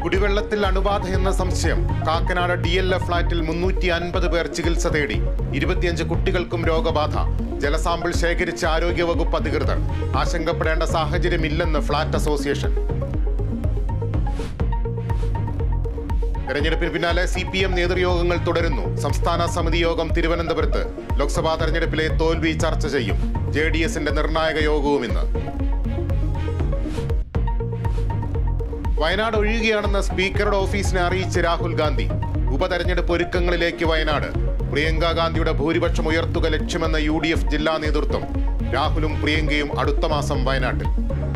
കുടിവെള്ളത്തിൽ അണുബാധ എന്ന സംശയം കാക്കനാട് ഡി എൽ എഫ് ഫ്ളാറ്റിൽ മുന്നൂറ്റി അൻപത് പേർ ചികിത്സ തേടി ഇരുപത്തിയഞ്ച് കുട്ടികൾക്കും രോഗബാധ ജലസാമ്പിൾ ശേഖരിച്ച ആരോഗ്യവകുപ്പ് അധികൃതർ ആശങ്കപ്പെടേണ്ട സാഹചര്യമില്ലെന്ന് ഫ്ളാറ്റ് അസോസിയേഷൻ തെരഞ്ഞെടുപ്പിന് പിന്നാലെ സി പി എം നേതൃയോഗങ്ങൾ തുടരുന്നു സംസ്ഥാന സമിതി യോഗം തിരുവനന്തപുരത്ത് ലോക്സഭാ തെരഞ്ഞെടുപ്പിലെ തോൽവി ചർച്ച ചെയ്യും ജെ ഡി എസിന്റെ നിർണായക യോഗവും ഇന്ന് വയനാട് ഒഴിയുകയാണെന്ന് സ്പീക്കറുടെ ഓഫീസിനെ അറിയിച്ച് രാഹുൽ ഗാന്ധി ഉപതെരഞ്ഞെടുപ്പ് ഒരുക്കങ്ങളിലേക്ക് വയനാട് പ്രിയങ്ക ഗാന്ധിയുടെ ഭൂരിപക്ഷം ഉയർത്തുക ലക്ഷ്യമെന്ന യു ഡി എഫ് ജില്ലാ നേതൃത്വം രാഹുലും പ്രിയങ്കയും അടുത്ത മാസം വയനാട്ടിൽ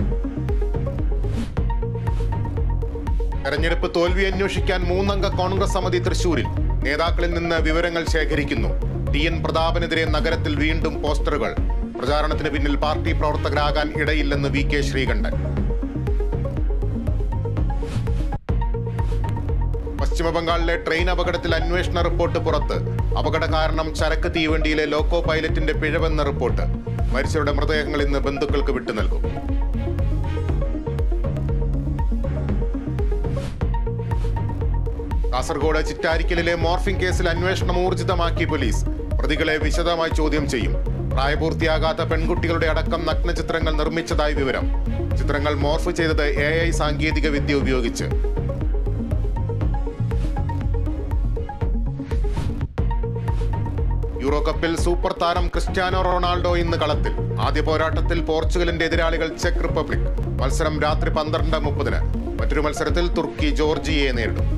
തെരഞ്ഞെടുപ്പ് തോൽവി അന്വേഷിക്കാൻ മൂന്നംഗ കോൺഗ്രസ് സമിതി തൃശൂരിൽ നേതാക്കളിൽ നിന്ന് വിവരങ്ങൾ ശേഖരിക്കുന്നു ടി എൻ പ്രതാപനെതിരെ നഗരത്തിൽ വീണ്ടും പോസ്റ്ററുകൾ പ്രചാരണത്തിന് പിന്നിൽ പാർട്ടി പ്രവർത്തകരാകാൻ ഇടയില്ലെന്ന് വി കെ ശ്രീകണ്ഠൻ പശ്ചിമബംഗാളിലെ ട്രെയിൻ അപകടത്തിൽ അന്വേഷണ റിപ്പോർട്ട് പുറത്ത് അപകട കാരണം ചരക്ക് തീവണ്ടിയിലെ ലോക്കോ പൈലറ്റിന്റെ പിഴവെന്ന റിപ്പോർട്ട് മരിച്ചവരുടെ മൃതദേഹങ്ങൾ ഇന്ന് ബന്ധുക്കൾക്ക് വിട്ടു നൽകും കാസർഗോഡ് ചിറ്റാരിക്കലിലെ മോർഫിംഗ് കേസിൽ അന്വേഷണം ഊർജിതമാക്കി പോലീസ് പ്രതികളെ വിശദമായി ചോദ്യം ചെയ്യും പ്രായപൂർത്തിയാകാത്ത പെൺകുട്ടികളുടെ അടക്കം നഗ്നചിത്രങ്ങൾ നിർമ്മിച്ചതായി വിവരം ചിത്രങ്ങൾ മോർഫ് ചെയ്തത് എ ഐ സാങ്കേതിക വിദ്യ ഉപയോഗിച്ച് യൂറോ കപ്പിൽ സൂപ്പർ താരം ക്രിസ്ത്യാനോ റൊണാൾഡോ ഇന്ന് കളത്തിൽ ആദ്യ പോരാട്ടത്തിൽ പോർച്ചുഗലിന്റെ എതിരാളികൾ ചെക്ക് റിപ്പബ്ലിക് മത്സരം രാത്രി പന്ത്രണ്ട് മുപ്പതിന് മറ്റൊരു മത്സരത്തിൽ തുർക്കി ജോർജിയയെ നേരിടും